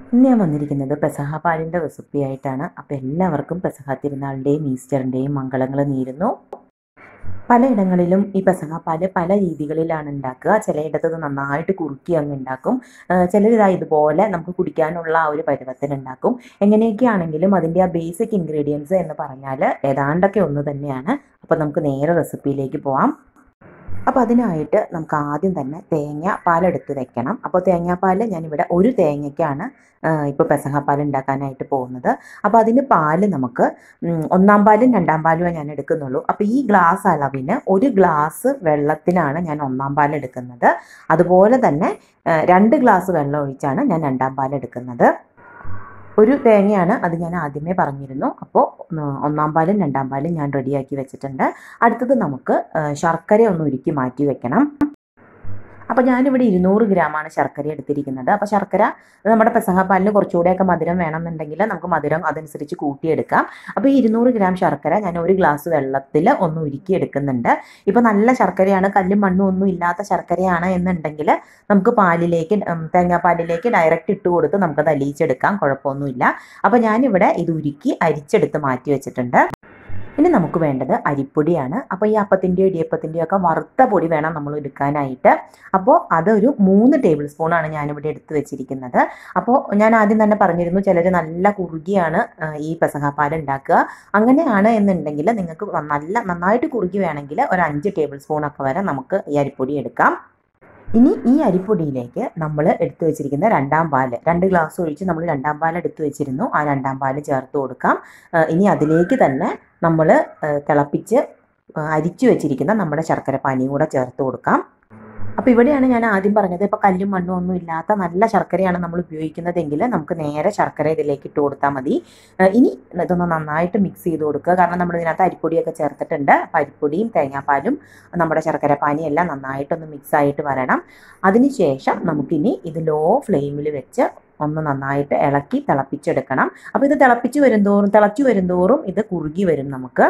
ഇന്ന് ഞാൻ വന്നിരിക്കുന്നത് പെസഹ പാലിൻ്റെ റെസിപ്പി ആയിട്ടാണ് അപ്പോൾ എല്ലാവർക്കും പെസഹ തിരുനാളിൻ്റെയും ഈസ്റ്ററിൻ്റെയും മംഗളങ്ങൾ നേരുന്നു പലയിടങ്ങളിലും ഈ പെസഹ പാല് പല രീതികളിലാണ് ഉണ്ടാക്കുക ചിലയിടത്ത് ഇത് നന്നായിട്ട് കുറുക്കി അങ്ങ് ഉണ്ടാക്കും ചിലർ ഇതാ ഇതുപോലെ നമുക്ക് കുടിക്കാനുള്ള ആ ഒരു പരുവത്തിന് ഉണ്ടാക്കും എങ്ങനെയൊക്കെയാണെങ്കിലും അതിൻ്റെ ആ ബേസിക് ഇൻഗ്രീഡിയൻസ് എന്ന് പറഞ്ഞാൽ ഏതാണ്ടൊക്കെ ഒന്ന് തന്നെയാണ് അപ്പോൾ നമുക്ക് നേരെ റെസിപ്പിയിലേക്ക് പോവാം അപ്പോൾ അതിനായിട്ട് നമുക്ക് ആദ്യം തന്നെ തേങ്ങ പാലെടുത്ത് വെക്കണം അപ്പോൾ തേങ്ങാപ്പാൽ ഞാനിവിടെ ഒരു തേങ്ങയ്ക്കാണ് ഇപ്പോൾ പെസഹ പാൽ ഉണ്ടാക്കാനായിട്ട് പോകുന്നത് അപ്പോൾ അതിന് പാല് നമുക്ക് ഉം, ഒന്നാം പാലും രണ്ടാം പാലുമേ ഞാൻ എടുക്കുന്നുള്ളൂ അപ്പോൾ ഈ ഗ്ലാസ് അളവിന് ഒരു ഗ്ലാസ് വെള്ളത്തിനാണ് ഞാൻ ഒന്നാം പാൽ എടുക്കുന്നത് അതുപോലെ തന്നെ ആ, രണ്ട് ഗ്ലാസ് വെള്ളം ഒഴിച്ചാണ് ഞാൻ രണ്ടാം പാൽ എടുക്കുന്നത് ഒരു തേങ്ങയാണ് അത് ഞാൻ ആദ്യമേ പറഞ്ഞിരുന്നു അപ്പോൾ ഒന്നാം പാലും രണ്ടാം പാലും ഞാൻ റെഡിയാക്കി വെച്ചിട്ടുണ്ട് അടുത്തത് നമുക്ക് ആ, ശർക്കര ഒന്ന് ഉരുക്കി മാറ്റി വെക്കണം അപ്പോൾ ഞാനിവിടെ ഇരുന്നൂറ് ഗ്രാമാണ് ശർക്കര എടുത്തിരിക്കുന്നത് അപ്പോൾ ശർക്കര നമ്മുടെ പെസഹ പാലിന് കുറച്ചുകൂടെയൊക്കെ മധുരം വേണമെന്നുണ്ടെങ്കിൽ നമുക്ക് മധുരം അതനുസരിച്ച് കൂട്ടിയെടുക്കാം അപ്പോൾ ഈ ഇരുന്നൂറ് ഗ്രാം ശർക്കര ഞാൻ ഒരു ഗ്ലാസ് വെള്ളത്തിൽ ഒന്ന് ഉരുക്കി എടുക്കുന്നുണ്ട് ഇപ്പോൾ നല്ല ശർക്കരയാണ് കല്ലും മണ്ണും ഒന്നും ഇല്ലാത്ത ശർക്കരയാണ് എന്നുണ്ടെങ്കിൽ നമുക്ക് പാലിലേക്ക് ഉം, തേങ്ങാപ്പാലിലേക്ക് ഡയറക്റ്റ് ഇട്ട് കൊടുത്ത് നമുക്കത് അലിയിച്ചെടുക്കാം കുഴപ്പമൊന്നുമില്ല അപ്പോൾ ഞാനിവിടെ ഇത് ഉരുക്കി അരിച്ചെടുത്ത് മാറ്റി വെച്ചിട്ടുണ്ട് ഇനി നമുക്ക് വേണ്ടത് അരിപ്പൊടിയാണ് അപ്പോൾ ഈ അപ്പത്തിൻ്റെയോ ഇടിയപ്പത്തിൻ്റെയോ ഒക്കെ വറുത്ത പൊടി വേണം നമ്മൾ എടുക്കാനായിട്ട് അപ്പോൾ അതൊരു മൂന്ന് ടേബിൾ സ്പൂണാണ് ഞാനിവിടെ എടുത്ത് വെച്ചിരിക്കുന്നത് അപ്പോൾ ഞാൻ ആദ്യം തന്നെ പറഞ്ഞിരുന്നു ചിലർ നല്ല കുറുകിയാണ് ആ, ഈ പെസഹാപ്പാൽ ഉണ്ടാക്കുക അങ്ങനെയാണ് എന്നുണ്ടെങ്കിൽ നിങ്ങൾക്ക് നല്ല നന്നായിട്ട് കുറുകി വേണമെങ്കിൽ ഒരു അഞ്ച് ടേബിൾ സ്പൂണൊക്കെ വരെ നമുക്ക് ഈ അരിപ്പൊടി എടുക്കാം ഇനി ഈ അരിപ്പൊടിയിലേക്ക് നമ്മൾ എടുത്തു വെച്ചിരിക്കുന്ന രണ്ടാം പാല് രണ്ട് ഗ്ലാസ് ഒഴിച്ച് നമ്മൾ രണ്ടാം പാൽ എടുത്തു വെച്ചിരുന്നു ആ രണ്ടാം പാല് ചേർത്ത് കൊടുക്കാം ആ, ഇനി അതിലേക്ക് തന്നെ നമ്മൾ തിളപ്പിച്ച് ആ, അരിച്ചു വെച്ചിരിക്കുന്ന നമ്മുടെ ശർക്കര പാനിയും കൂടെ ചേർത്ത് കൊടുക്കാം അപ്പോൾ ഇവിടെയാണ് ഞാൻ ആദ്യം പറഞ്ഞത് ഇപ്പോൾ കല്ലും മണ്ണും ഒന്നും ഇല്ലാത്ത നല്ല ശർക്കരയാണ് നമ്മൾ ഉപയോഗിക്കുന്നതെങ്കിൽ നമുക്ക് നേരെ ശർക്കര ഇതിലേക്ക് ഇട്ട് കൊടുത്താൽ മതി ആ, ഇനി ഇതൊന്ന് നന്നായിട്ട് മിക്സ് ചെയ്ത് കൊടുക്കുക കാരണം നമ്മൾ ഇതിനകത്ത് അരിപ്പൊടിയൊക്കെ ചേർത്തിട്ടുണ്ട് അപ്പോൾ അരിപ്പൊടിയും തേങ്ങാപ്പാലും നമ്മുടെ ശർക്കര പാനിയും എല്ലാം നന്നായിട്ടൊന്ന് മിക്സ് ആയിട്ട് വരണം അതിനുശേഷം നമുക്കിനി ഇത് ലോ ഫ്ലെയിമിൽ വെച്ച് ഒന്ന് നന്നായിട്ട് ഇളക്കി തിളപ്പിച്ചെടുക്കണം അപ്പോൾ ഇത് തിളപ്പിച്ച് വരുന്തോറും തിളച്ചു വരുന്തോറും ഇത് കുറുകി വരും നമുക്ക്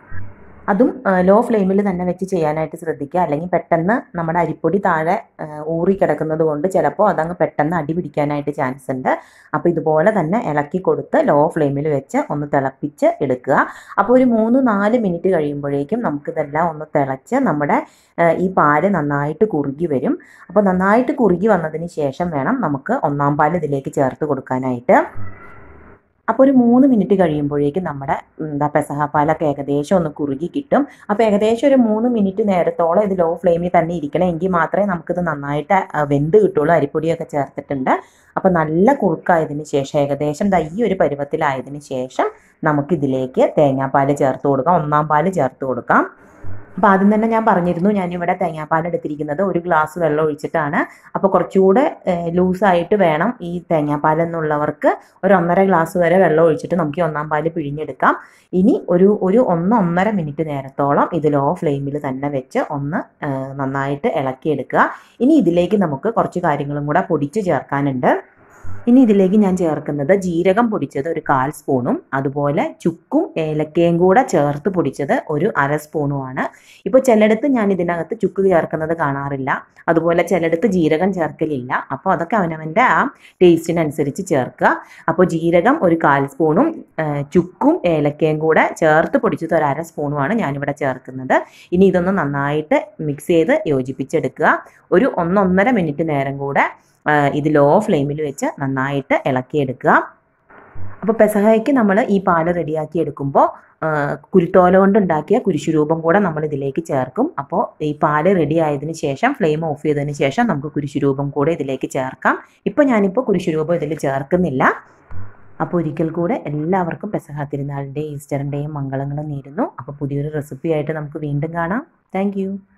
അതും ലോ ഫ്ലെയിമിൽ തന്നെ വെച്ച് ചെയ്യാനായിട്ട് ശ്രദ്ധിക്കുക അല്ലെങ്കിൽ പെട്ടെന്ന് നമ്മുടെ അരിപ്പൊടി താഴെ ആ, ഊറി കിടക്കുന്നത് കൊണ്ട് ചിലപ്പോൾ അതങ്ങ് പെട്ടെന്ന് അടി പിടിക്കാനായിട്ട് ചാൻസ് ഉണ്ട് അപ്പോൾ ഇതുപോലെ തന്നെ ഇളക്കി കൊടുത്ത് ലോ ഫ്ലെയിമിൽ വെച്ച് ഒന്ന് തിളപ്പിച്ച് എടുക്കുക അപ്പോൾ ഒരു മൂന്ന് നാല് മിനിറ്റ് കഴിയുമ്പോഴേക്കും നമുക്കിതെല്ലാം ഒന്ന് തിളച്ച് നമ്മുടെ ആ, ഈ പാല് നന്നായിട്ട് കുറുകി വരും അപ്പോൾ നന്നായിട്ട് കുറുകി വന്നതിന് ശേഷം വേണം നമുക്ക് ഒന്നാം പാൽ ഇതിലേക്ക് ചേർത്ത് കൊടുക്കാനായിട്ട് അപ്പോൾ ഒരു മൂന്ന് മിനിറ്റ് കഴിയുമ്പോഴേക്കും നമ്മുടെ എന്താ പെസഹ പാലൊക്കെ ഏകദേശം ഒന്ന് കുറുകി കിട്ടും അപ്പോൾ ഏകദേശം ഒരു മൂന്ന് മിനിറ്റ് നേരത്തോളം ഇത് ലോ ഫ്ലെയിമിൽ തന്നെ ഇരിക്കണം എങ്കിൽ മാത്രമേ നമുക്കിത് നന്നായിട്ട് ആ, വെന്ത് കിട്ടുള്ളൂ അരിപ്പൊടിയൊക്കെ ചേർത്തിട്ടുണ്ട് അപ്പോൾ നല്ല കുറുക്കായതിന് ശേഷം ഏകദേശം ദാ ഈ ഒരു പരുവത്തിലായതിന് ശേഷം നമുക്കിതിലേക്ക് തേങ്ങാപ്പാൽ ചേർത്ത് കൊടുക്കാം ഒന്നാം പാല് ചേർത്ത് കൊടുക്കാം അപ്പോൾ ആദ്യം തന്നെ ഞാൻ പറഞ്ഞിരുന്നു ഞാനിവിടെ തേങ്ങാപ്പാൽ എടുത്തിരിക്കുന്നത് ഒരു ഗ്ലാസ് വെള്ളം ഒഴിച്ചിട്ടാണ് അപ്പോൾ കുറച്ചുകൂടെ ലൂസായിട്ട് വേണം ഈ തേങ്ങാപ്പാൽ എന്നുള്ളവർക്ക് ഒരു ഒന്നര ഗ്ലാസ് വരെ വെള്ളം ഒഴിച്ചിട്ട് നമുക്ക് ഈ ഒന്നാം പാല് പിഴിഞ്ഞെടുക്കാം ഇനി ഒരു ഒരു ഒന്ന് ഒന്നര മിനിറ്റ് നേരത്തോളം ഇത് ലോ ഫ്ലെയിമിൽ തന്നെ വെച്ച് ഒന്ന് ആ, നന്നായിട്ട് ഇളക്കിയെടുക്കുക ഇനി ഇതിലേക്ക് നമുക്ക് കുറച്ച് കാര്യങ്ങളും കൂടെ പൊടിച്ച് ചേർക്കാനുണ്ട് ഇനി ഇതിലേക്ക് ഞാൻ ചേർക്കുന്നത് ജീരകം പൊടിച്ചത് ഒരു കാൽ സ്പൂണും അതുപോലെ ചുക്കും ഏലക്കയും കൂടെ ചേർത്ത് പൊടിച്ചത് ഒരു അര സ്പൂണുമാണ് ഇപ്പോൾ ചിലയിടത്ത് ഞാൻ ഇതിനകത്ത് ചുക്ക് ചേർക്കുന്നത് കാണാറില്ല അതുപോലെ ചിലയിടത്ത് ജീരകം ചേർക്കലില്ല അപ്പോൾ അതൊക്കെ അവനവൻ്റെ ആ ടേസ്റ്റിനനുസരിച്ച് ചേർക്കുക അപ്പോൾ ജീരകം ഒരു കാൽ സ്പൂണും ആ, ചുക്കും ഏലക്കയും കൂടെ ചേർത്ത് പൊടിച്ചത് ഒരു അര സ്പൂണുമാണ് ഞാനിവിടെ ചേർക്കുന്നത് ഇനി ഇതൊന്ന് നന്നായിട്ട് മിക്സ് ചെയ്ത് യോജിപ്പിച്ചെടുക്കുക ഒരു ഒന്നൊന്നര മിനിറ്റ് നേരം കൂടെ ആ, ഇത് ലോ ഫ്ലെയിമിൽ വെച്ച് നന്നായിട്ട് ഇളക്കിയെടുക്കുക അപ്പോൾ പെസഹയ്ക്ക് നമ്മൾ ഈ പാല് റെഡിയാക്കി എടുക്കുമ്പോൾ കുരുത്തോല കൊണ്ടുണ്ടാക്കിയ കുരിശുരൂപം കൂടെ നമ്മൾ ഇതിലേക്ക് ചേർക്കും അപ്പോൾ ഈ പാല് റെഡി ആയതിനു ശേഷം ഫ്ലെയിം ഓഫ് ചെയ്തതിന് ശേഷം നമുക്ക് കുരിശുരൂപം കൂടെ ഇതിലേക്ക് ചേർക്കാം ഇപ്പോൾ ഞാനിപ്പോൾ കുരിശുരൂപം ഇതിൽ ചേർക്കുന്നില്ല അപ്പോൾ ഒരിക്കൽ കൂടെ എല്ലാവർക്കും പെസഹ തിരുനാളിൻ്റെയും ഈസ്റ്ററിൻ്റെയും മംഗളങ്ങളും നേരുന്നു അപ്പോൾ പുതിയൊരു റെസിപ്പി ആയിട്ട് നമുക്ക് വീണ്ടും കാണാം താങ്ക്